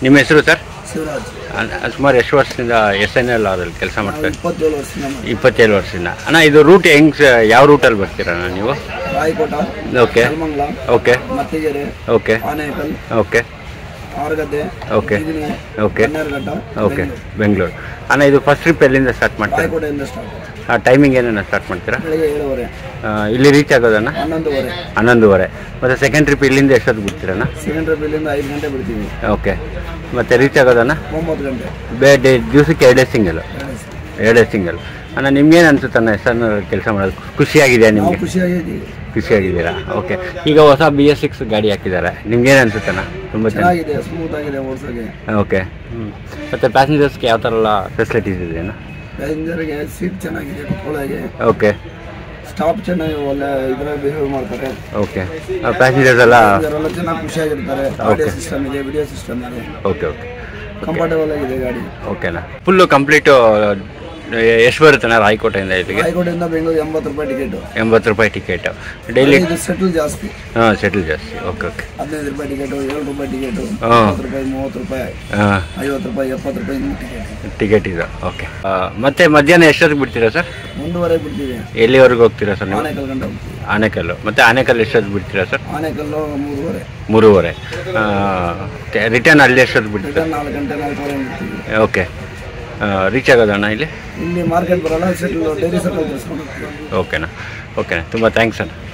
ನಿಮ್ಮ ಹೆಸರು ಸರ್ ಶಿವರಾಜ್ ಅ- ಸುಮಾರು ಎಷ್ಟು ವರ್ಷದಿಂದ ಎಸ್ ಎನ್ ಎಲ್ ಆರಲ್ಲಿ ಕೆಲಸ ಮಾಡ್ತಾರೆ ಇಪ್ಪತ್ತೇಳು ವರ್ಷದಿಂದ ಮಾಡಿ ಇಪ್ಪತ್ತೇಳು ವರ್ಷದಿಂದ ಅಣ್ಣ ಇದು ರೂಟ್ ಹೆಂಗ್ ಯಾವ ರೂಟಲ್ಲಿ ಬರ್ತೀರಣ್ಣ ನೀವು Rayakota okay Nelamangala okay Mattigere okay Anekal okay Argadde okay Bidini okay Kanneraghatta okay Bengaluru ಅಣ್ಣ ಇದು ಫಸ್ಟ್ ಟ್ರಿಪ್ ಎಲ್ಲಿಂದ ಸ್ಟಾರ್ಟ್ ಮಾಡ್ತೀರಾ ರಾಯಕೋಟೆಯಿಂದ ಸ್ಟಾರ್ಟ್ ಆ ಟೈಮಿಂಗ್ ಏನೇನು ಸ್ಟಾರ್ಟ್ ಮಾಡ್ತೀರಾ ಬೆಳಿಗ್ಗೆ ಏಳುವರೆ ಆ, ಇಲ್ಲಿ ರೀಚ್ ಆಗೋದಣ್ಣ ಹನ್ನೊಂದುವರೆ ಹನ್ನೊಂದುವರೆ ಮತ್ತು ಸೆಕೆಂಡ್ ಟ್ರಿಪ್ ಇಲ್ಲಿಂದ ಎಷ್ಟೊತ್ತು ಬಿಡ್ತೀರಣ್ಣ ಸೆಕೆಂಡ್ ಇಲ್ಲಿಂದ ಐದು ಗಂಟೆ ಬಿಡ್ತೀವಿ ಓಕೆ ಮತ್ತು ರೀಚ್ ಆಗೋದಣ್ಣ ಒಂಬತ್ತು ಗಂಟೆ ಬೇ ಡೇ ದಿವಸಕ್ಕೆ ಎರಡೇ ಸಿಂಗಲ್ ಎರಡೇ ಸಿಂಗಲ್ ಅಣ್ಣ ನಿಮ್ಗೇನು ಅನ್ಸುತ್ತಣ್ಣ ಎಸ್ ಎನ್ ಕೆಲಸ ಮಾಡೋದು ಖುಷಿಯಾಗಿದೆ ನಾವು ನಿಮಗೆ ಖುಷಿಯಾಗಿದ್ದೀವಿ ಖುಷಿಯಾಗಿದ್ದೀರಾ ಓಕೆ ಈಗ ಹೊಸ ಬಿ ಎಸ್ ಸಿಕ್ಸ್ ಗಾಡಿ ಹಾಕಿದ್ದಾರೆ ನಿಮ್ಗೇನು ಅನ್ಸುತ್ತಣ್ಣ ತುಂಬ ಚೆನ್ನಾಗಿ ಚೆನ್ನಾಗಿದೆ ಸ್ಮೂತ್ ಆಗಿದೆ ಓಡಿಸೋಕೆ ಓಕೆ ಹ್ಞೂ ಮತ್ತು ಪ್ಯಾಸೆಂಜರ್ಸ್ಗೆ ಯಾವ ಥರ ಎಲ್ಲ ಫೆಸಿಲಿಟೀಸ್ ಇದೆಯಾ ಪ್ಯಾಸೆಂಜರ್ಗೆ ಸೀಟ್ ಚೆನ್ನಾಗಿದೆ ಕುತ್ಕೊಳ್ಳೋಕೆ ಓಕೆ ಸ್ಟಾಪ್ ಚೆನ್ನಾಗಿ ಒಳ್ಳೆ ಇದ್ರಲ್ಲಿ ಬಿಹೇವ್ ಮಾಡ್ತಾರೆ ಓಕೆ ಪ್ಯಾಸೆಂಜರ್ಸ್ ಎಲ್ಲ ಎಲ್ಲ ಚೆನ್ನಾಗಿ ಖುಷಿಯಾಗಿರ್ತಾರೆ ಆಡಿಯೋ ಸಿಸ್ಟಮ್ ಇದೆ ವಿಡಿಯೋ ಸಿಸ್ಟಮ್ ಇದೆ ಓಕೆ ಓಕೆ ಕಂಫರ್ಟೇಬಲ್ ಆಗಿದೆ ಗಾಡಿ ಓಕೆನಾ ಫುಲ್ಲು ಕಂಪ್ಲೀಟು ಎಷ್ಟು ಬರುತ್ತಣ್ಣ ರಾಯಕೋಟೆಯಿಂದ ಇಲ್ಲಿಗೆ ರಾಯಕೋಟೆಯಿಂದ ಬೆಂಗಳೂರು ಎಂಬತ್ತು ರೂಪಾಯಿ ಟಿಕೆಟ್ ಎಂಬತ್ತು ರೂಪಾಯಿ ಟಿಕೆಟು ಡೈಲಿ ಇದು ಸೆಟಲ್ ಜಾಸ್ತಿ ಹಾಂ ಸೆಟಲ್ ಜಾಸ್ತಿ ಓಕೆ ಓಕೆ ಹದಿನೈದು ರೂಪಾಯಿ ಟಿಕೆಟ್ ಏಳು ರೂಪಾಯಿ ಟಿಕೆಟ್ ಹಾ. ಇಪ್ಪತ್ತು ರೂಪಾಯಿ ಮೂವತ್ತು ರೂಪಾಯಿ ಹಾಂ ಐವತ್ತು ರೂಪಾಯಿ ಎಪ್ಪತ್ತು ರೂಪಾಯಿ ಟಿಕೆಟ್ ಟಿಕೆಟ್ ಇದೆ ಓಕೆ ಮತ್ತೆ ಮಧ್ಯಾಹ್ನ ಎಷ್ಟೊತ್ತಿಗೆ ಬಿಡ್ತೀರಾ ಸರ್ ಮುಂದುವರೆ ಬಿಡ್ತೀವಿ ಎಲ್ಲಿವರೆಗೂ ಹೋಗ್ತೀರಾ ಸರ್ ನೀವು ಆನೇಕಲ್ ಗಂಟ ಹೋಗ್ತೀವಿ ಆನೆಕಲ್ಲು ಮತ್ತೆ ಆನೆಕಲ್ಲು ಎಷ್ಟೊತ್ತು ಬಿಡ್ತೀರಾ ಸರ್ ಆನೇಕಲ್ಲು ಮೂರುವರೆ ಮೂರುವರೆ ರಿಟರ್ನ್ ಅಲ್ಲಿ ಎಷ್ಟೊತ್ತು ಬಿಡ್ತೀರಾ ರಿಟರ್ನ್ ನಾಲ್ಕು ಗಂಟೆ ನಾಲ್ಕುವರೆ ಬಿಡ್ತೀವಿ ಓಕೆ ರೀಚ್ ಆಗೋದಣ್ಣ ಇಲ್ಲಿ ಇಲ್ಲಿ ಮಾರ್ಕೆಟ್ ಬರಲ್ಲ ಸೆಟ್ಲ್ ಡೈರಿ ಸೆಟ್ಲ್ ತರಿಸ್ಕೊಂಡು ಹೋಗ್ತೀವಿ ಓಕೆನಾ ಓಕೆನಾ ತುಂಬ ಥ್ಯಾಂಕ್ಸ್ ಅಣ್ಣ